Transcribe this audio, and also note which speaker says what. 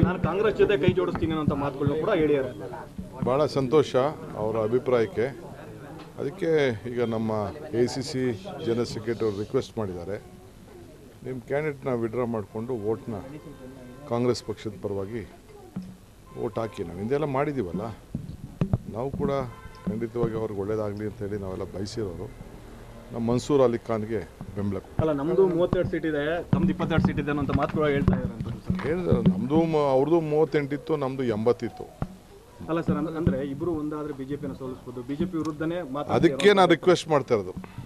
Speaker 1: ನಾನು ಕಾಂಗ್ರೆಸ್ ಜೊತೆ ಕೈ ಜೋಡಿಸ್ತೀನಿ ಅನ್ನೋ ಮಾತುಗಳನ್ನು ಕೂಡ ಹೇಳಿದ್ದಾರೆ
Speaker 2: ಭಾಳ ಸಂತೋಷ ಅವರ ಅಭಿಪ್ರಾಯಕ್ಕೆ ಅದಕ್ಕೆ ಈಗ ನಮ್ಮ A C C general secretary ಅವರು ರಿಕ್ವೆಸ್ಟ್ ಮಾಡಿದ್ದಾರೆ ನಿಮ್ಮ ಕ್ಯಾಂಡಿಡೇಟ್ನ ವಿಡ್ರಾ ಮಾಡಿಕೊಂಡು ವೋಟ್ನ ಕಾಂಗ್ರೆಸ್ ಪಕ್ಷದ ಪರವಾಗಿ ವೋಟ್ ಹಾಕಿ ನಾವು ಹಿಂದೆಲ್ಲ ಮಾಡಿದ್ದೀವಲ್ಲ ನಾವು ಕೂಡ ಖಂಡಿತವಾಗಿ ಅವ್ರಿಗೆ ಒಳ್ಳೇದಾಗಲಿ ಅಂತೇಳಿ ನಾವೆಲ್ಲ ಬಯಸಿರೋರು ನಮ್ಮ ಮನ್ಸೂರ್ ಅಲಿ ಖಾನ್ಗೆ ಬೆಂಬಲ ಕೊಟ್ಟು
Speaker 1: ಅಲ್ಲ ನಮ್ದು ಮೂವತ್ತೆರಡು ಸೀಟ್ ಇದೆ ತಮ್ದು ಇಪ್ಪತ್ತೆರಡು ಸೀಟ್ ಇದೆ ಅನ್ನೋ ಮಾತುಗಳು ಹೇಳ್ತಾ ಇದ್ದಾರೆ ಅಂತ ಸರ್
Speaker 2: ಹೇಳಿದ್ರೆ ನಮ್ಮದು ಅವ್ರದ್ದು ಮೂವತ್ತೆಂಟಿತ್ತು ನಮ್ಮದು ಎಂಬತ್ತಿತ್ತು
Speaker 1: ಅಲ್ಲ ಸರ್ ಅಂದ್ರೆ- ಅಂದ್ರೆ ಇಬ್ರು ಒಂದಾದ್ರೆ ಬಿಜೆಪಿನ ಸೋಲಿಸಬಹುದು ಬಿಜೆಪಿ ವಿರುದ್ಧನೇ ಮಾತಾಡ್ತಾ
Speaker 2: ಅದಕ್ಕೆ ನಾನು ರಿಕ್ವೆಸ್ಟ್ ಮಾಡ್ತಾ ಇರೋದು